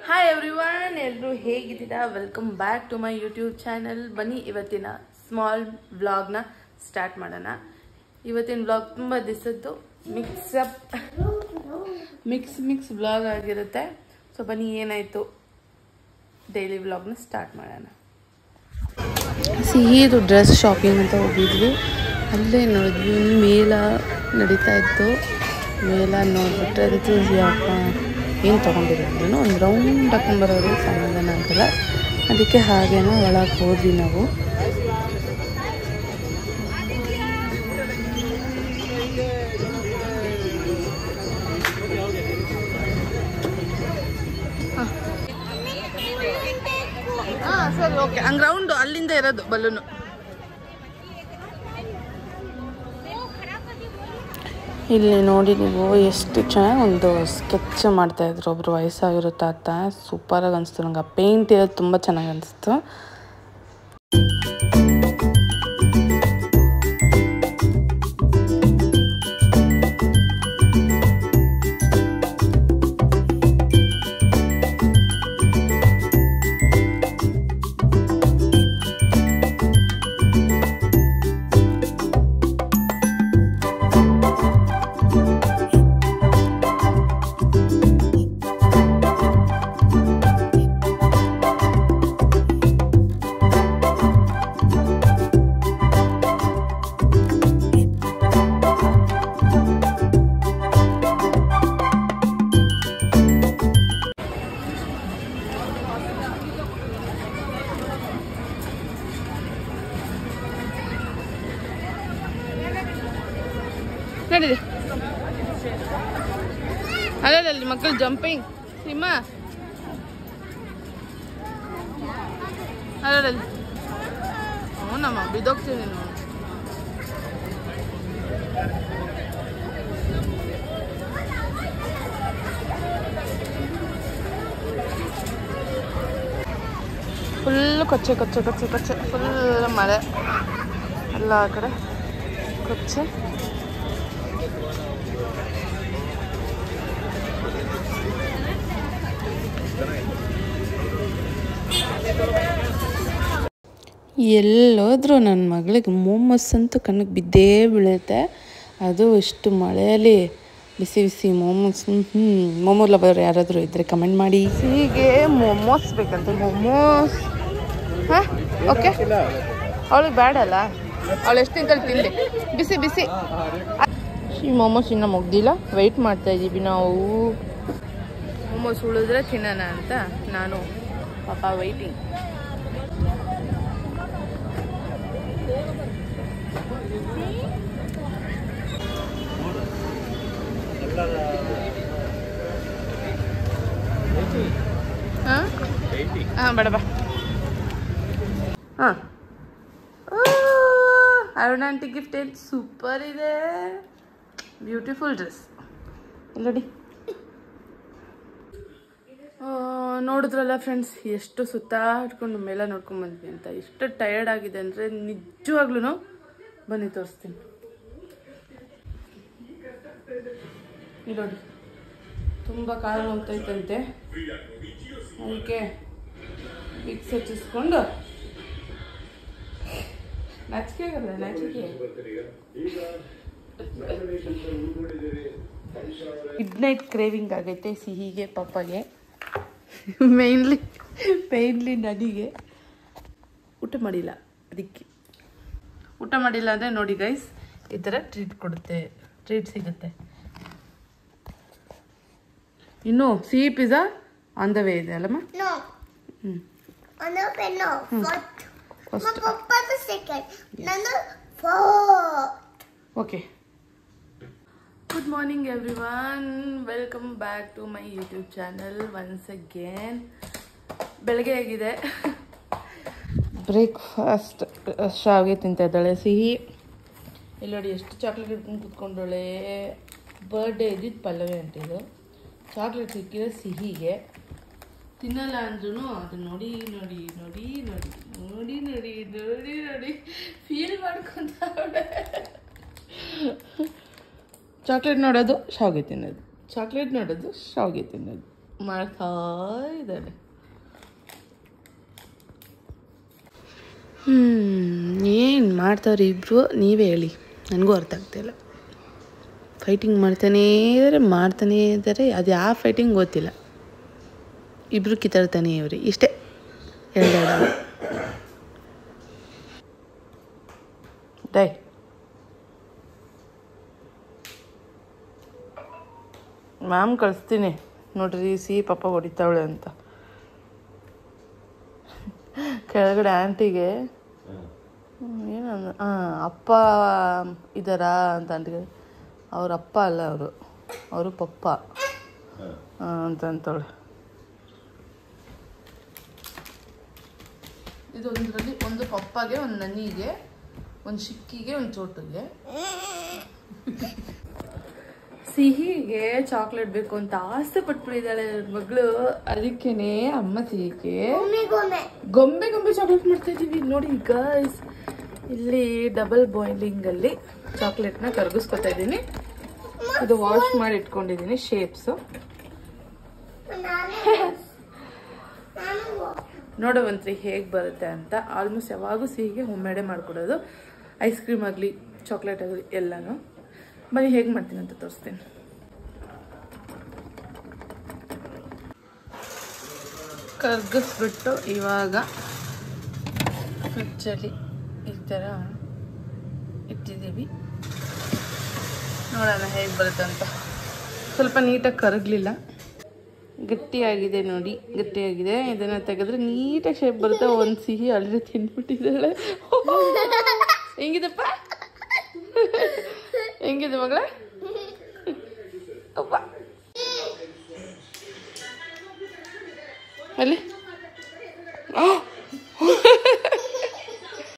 Hi everyone ಎಲ್ಲರೂ ಹೇಗಿದ್ದೀರಾ welcome back to my YouTube channel ಬನ್ನಿ ಇವತ್ತಿನ ಸ್ಮಾಲ್ ವ್ಲಾಗ್ನ ಸ್ಟಾರ್ಟ್ ಮಾಡೋಣ ಇವತ್ತಿನ ವ್ಲಾಗ್ ತುಂಬ ದಿವಸದ್ದು ಮಿಕ್ಸಪ್ ಮಿಕ್ಸ್ ಮಿಕ್ಸ್ ವ್ಲಾಗ್ ಆಗಿರುತ್ತೆ ಸೊ ಬನ್ನಿ ಏನಾಯಿತು ಡೈಲಿ ವ್ಲಾಗ್ನ ಸ್ಟಾರ್ಟ್ ಮಾಡೋಣ ಸಿಹಿದು ಡ್ರೆಸ್ ಶಾಪಿಂಗ್ ಅಂತ ಹೋಗಿದ್ವಿ ಅಲ್ಲೇ ನೋಡಿದ್ವಿ ಮೇಳ ನಡೀತಾ ಇತ್ತು ಮೇಳ ನೋಡ್ಬಿಟ್ರೆ ಅಂತೂ ಯಪ್ಪ ಏನು ತೊಗೊಂಡಿರೋದು ಒಂದು ರೌಂಡ್ ಹಾಕೊಂಬರೋರು ಸಮಾಧಾನ ಆಗಲ್ಲ ಅದಕ್ಕೆ ಹಾಗೇನೋ ಒಳಗೆ ಹೋದ್ವಿ ನಾವು ಹಾಂ ಸರಿ ಓಕೆ ಹಂಗೆ ರೌಂಡು ಅಲ್ಲಿಂದ ಇರೋದು ಬಲೂನು ಇಲ್ಲಿ ನೋಡಿ ನೀವು ಎಷ್ಟು ಚೆನ್ನಾಗಿ ಒಂದು ಸ್ಕೆಚ್ ಮಾಡ್ತಾಯಿದ್ರು ಒಬ್ರು ವಯಸ್ಸಾಗಿರೋ ತಾತ ಸೂಪರಾಗಿ ಅನಿಸ್ತು ನಂಗೆ ಆ ಪೇಂಟ್ ಇರೋದು ತುಂಬ ಚೆನ್ನಾಗಿ ಅನಿಸ್ತು ನಡೀರಿ ಅಲ್ಲಲ್ಲಿ ಮಕ್ಕಳು ಜಂಪಿಂಗ್ ಸಿಮ್ಮ ಅಲ್ಲಲ್ಲಿ ಹ್ಞೂನಮ್ಮ ಬಿದ್ದೋಗ್ತೀನಿ ನಾನು ಫುಲ್ ಕೊಚ್ಚೆ ಕೊಚ್ಚೆ ಕೊಚ್ಚೆ ಕೊಚ್ಚೆ ಫುಲ್ ಮಳೆ ಎಲ್ಲ ಆ ಕಡೆ ಕೊಚ್ಚೆ ಎಲ್ಲೋದ್ರೂ ನನ್ನ ಮಗಳಿಗೆ ಮೋಮೋಸ್ ಅಂತೂ ಕಣ್ಣಿಗೆ ಬಿದ್ದೇ ಬೀಳುತ್ತೆ ಅದು ಇಷ್ಟು ಮಳೆಯಲ್ಲಿ ಬಿಸಿ ಬಿಸಿ ಮೋಮೋಸ್ ಹ್ಞೂ ಮೋಮೋ ಲವರ್ ಯಾರಾದರೂ ಇದ್ದರೆ ಕಮೆಂಟ್ ಮಾಡಿ ಹೀಗೆ ಮೋಮೋಸ್ ಬೇಕಂತೆ ಮೋಮೋಸ್ ಹಾಂ ಓಕೆ ಅವಳಿಗೆ ಬೇಡ ಅಲ್ಲ ಅವಳು ಎಷ್ಟು ತಿಂತಲ್ಲಿ ತಿಂದೆ ಬಿಸಿ ಬಿಸಿ ಈ ಮೋಮೋಸ್ ಇನ್ನೂ ಮುಗ್ದಿಲ್ಲ ವೆಯ್ಟ್ ಮಾಡ್ತಾ ಇದ್ದೀವಿ ನಾವು ಮೋಮೋಸ್ ಉಳಿದ್ರೆ ತಿನ್ನೋಣ ಅಂತ ನಾನು ಪಾಪ ವೆಯ್ಟಿಂಗ್ ಹಾಂ ಹಾಂ ಬೇಡ ಬಾ ಹಾಂ ಅರುಣ ಆಂಟಿ ಗಿಫ್ಟ್ ಏನು ಸೂಪರ್ ಇದೆ ಬ್ಯೂಟಿಫುಲ್ ಡ್ರೆಸ್ ನೋಡಿ ನೋಡಿದ್ರಲ್ಲ ಫ್ರೆಂಡ್ಸ್ ಎಷ್ಟು ಸುತ್ತಾಡ್ಕೊಂಡು ಮೇಲೆ ನೋಡ್ಕೊಂಡು ಬಂದ್ವಿ ಅಂತ ಎಷ್ಟು ಟಯರ್ಡ್ ಆಗಿದೆ ಅಂದರೆ ನಿಜವಾಗ್ಲೂ ಬನ್ನಿ ತೋರಿಸ್ತೀನಿ ಇಲ್ಲಿ ನೋಡಿ ತುಂಬ ಕಾಲು ನೋವ್ತೈತಂತೆ ಅದಕ್ಕೆ ವಿಕ್ಸ್ ಹಚ್ಚಿಸ್ಕೊಂಡು ನಾಚಿಕೆ ಆಗಲ್ಲ ನಾಚಿಕೆ ಮಿಡ್ ನೈಟ್ ಕ್ರೇವಿಂಗ್ ಆಗೈತೆ ಸಿಹಿಗೆ ಪಪ್ಪಗೆ ಮೇಯ್ನ್ಲಿ ಮೇಯ್ನ್ಲಿ ನನಗೆ ಊಟ ಮಾಡಿಲ್ಲ ಅದಕ್ಕೆ ಊಟ ಮಾಡಿಲ್ಲ ಅಂದರೆ ನೋಡಿ ಗೈಸ್ ಈ ಥರ ಟ್ರೀಟ್ ಕೊಡುತ್ತೆ ಟ್ರೀಟ್ ಸಿಗುತ್ತೆ ಇನ್ನು ಸಿಹಿ ಪಿಜ್ಜಾ ಆನ್ ದ ವೇ ಇದೆ ಅಲ್ಲಮ್ಮ No. ಹ್ಞೂ Another no. First. My first papa the second. Nana fourth. Okay good morning everyone welcome back to my YouTube channel once again ಬೆಳಗ್ಗೆ ಆಗಿದೆ ಬ್ರೇಕ್ಫಾಸ್ಟ್ ಶಾವಿಗೆ ತಿಂತಾ ಇದ್ದಾಳೆ ಸಿಹಿ ಇಲ್ಲಿ ನೋಡಿ ಎಷ್ಟು ಚಾಕ್ಲೇಟ್ ಹಿಡ್ಕೊಂಡು ಕೂತ್ಕೊಂಡೋಳೆ ಬರ್ಡೇ ಇದ್ದಿದ್ದು ಪಲ್ಲವಿ ಅಂಟಿದ್ದು ಚಾಕ್ಲೇಟ್ ಸಿಕ್ಕಿರೋ ಸಿಹಿಗೆ ತಿನ್ನಲ್ಲ ಅಂದ್ರೂ ಅದು ನೋಡಿ ನೋಡಿ ನೋಡಿ ನೋಡಿ ನೋಡಿ ನೋಡಿ ನೋಡಿ ನೋಡಿ ಫೀಲ್ ಮಾಡ್ಕೊಂತ ಚಾಕ್ಲೇಟ್ ನೋಡೋದು ಶಾವಿಗೆ ತಿನ್ನೋದು ಚಾಕ್ಲೇಟ್ ನೋಡೋದು ಶಾವಿಗೆ ತಿನ್ನೋದು ಮಾಡ್ತಾ ಇದ್ದಾಳೆ ಹ್ಞೂ ಏನು ಮಾಡ್ತಾವ್ರಿ ಇಬ್ಬರು ನೀವೇ ಹೇಳಿ ನನಗೂ ಅರ್ಥ ಆಗ್ತಾಯಿಲ್ಲ ಫೈಟಿಂಗ್ ಮಾಡ್ತಾನೇ ಇದ್ದಾರೆ ಮಾಡ್ತಾನೇ ಇದ್ದಾರೆ ಅದು ಯಾವ ಫೈಟಿಂಗ್ ಗೊತ್ತಿಲ್ಲ ಇಬ್ಬರು ಕಿತ್ತಾಡ್ತಾನೆ ಇವ್ರಿ ಇಷ್ಟೇ ಎರಡೆರಡು ಡೈ ಮ್ಯಾಮ್ ಕಳಿಸ್ತೀನಿ ನೋಡ್ರಿ ಸಿ ಪಾಪ ಹೊಡಿತಾವಳೆ ಅಂತ ಕೆಳಗಡೆ ಆಂಟಿಗೆ ಏನಂದ ಹಾಂ ಅಪ್ಪ ಇದ್ದಾರಾ ಅಂತ ಆಂಟಿಗೆ ಅವ್ರ ಅಪ್ಪ ಅಲ್ಲ ಅವರು ಅವರು ಪಪ್ಪ ಆ, ಅಂತ ಅಂತವಳೆ ಇದು ಒಂದರಲ್ಲಿ ಒಂದು ಪಪ್ಪಗೆ ಒಂದು ನನಿಗೆ ಒಂದು ಶಿಕ್ಕಿಗೆ ಒಂದು ಚೋಟಿಗೆ ಸಿಹಿಗೆ ಚಾಕ್ಲೇಟ್ ಬೇಕು ಅಂತ ಆಸೆ ಪಟ್ಬಿಟ್ಟಿದ್ದಾಳೆ ನನ್ನ ಮಗಳು ಅದಕ್ಕೇನೆ ಅಮ್ಮ ಸಿಹಿಗೆ ಒಮ್ಮಿಗೊಮ್ಮೆ ಗೊಂಬೆ ಗೊಂಬೆ ಚಾಕ್ಲೇಟ್ ಮಾಡ್ತಾ ಇದೀವಿ ನೋಡಿ ಗೈಸ್ ಇಲ್ಲಿ ಡಬಲ್ ಬಾಯ್ಲಿಂಗ್ ಅಲ್ಲಿ ಚಾಕ್ಲೇಟ್ ನ ಕರಗಿಸ್ಕೊತಾ ಇದ್ದೀನಿ ಇದು ವಾಶ್ ಮಾಡಿ ಇಟ್ಕೊಂಡಿದ್ದೀನಿ ಶೇಪ್ಸ್ ನಾನು ನಾನು ನೋಡುವಂತ್ರಿ ಹೇಗೆ ಬರುತ್ತೆ ಅಂತ ಆಲ್ಮೋಸ್ಟ್ ಯಾವಾಗೂ ಸಿಹಿಗೆ ಹೋಮ್ಮೇಡೆ ಮಾಡ್ಕೊಡೋದು ಐಸ್ ಕ್ರೀಮ್ ಆಗಲಿ ಚಾಕ್ಲೇಟ್ ಆಗಲಿ ಎಲ್ಲನೂ ಬನ್ನಿ ಹೇಗೆ ಮಾಡ್ತೀನಿ ಅಂತ ತೋರಿಸ್ತೀನಿ ಕರ್ಗಿಸ್ಬಿಟ್ಟು ಇವಾಗ ಫ್ರಿಜ್ಜಲ್ಲಿ ಈ ಥರ ಇಟ್ಟಿದ್ದೀವಿ ನೋಡೋಣ ಹೇಗೆ ಬರುತ್ತೆ ಅಂತ ಸ್ವಲ್ಪ ನೀಟಾಗಿ ಕರಗಲಿಲ್ಲ ಗಟ್ಟಿಯಾಗಿದೆ ನೋಡಿ ಗಟ್ಟಿಯಾಗಿದೆ ಇದನ್ನ ತೆಗೆದ್ರೆ ನೀಟಾಗಿ ಶೇಪ್ ಬರುತ್ತೆ ಒಂದು ಸಿಹಿ ಅಲ್ಲದೆ ತಿಂದ್ಬಿಟ್ಟಿದ್ದಾಳೆ ಹೆಂಗಿದಪ್ಪ ಹೆಂಗಿದೆ ಮಗಳ ಅಪ್ಪ ಅಲ್ಲಿ ಆ!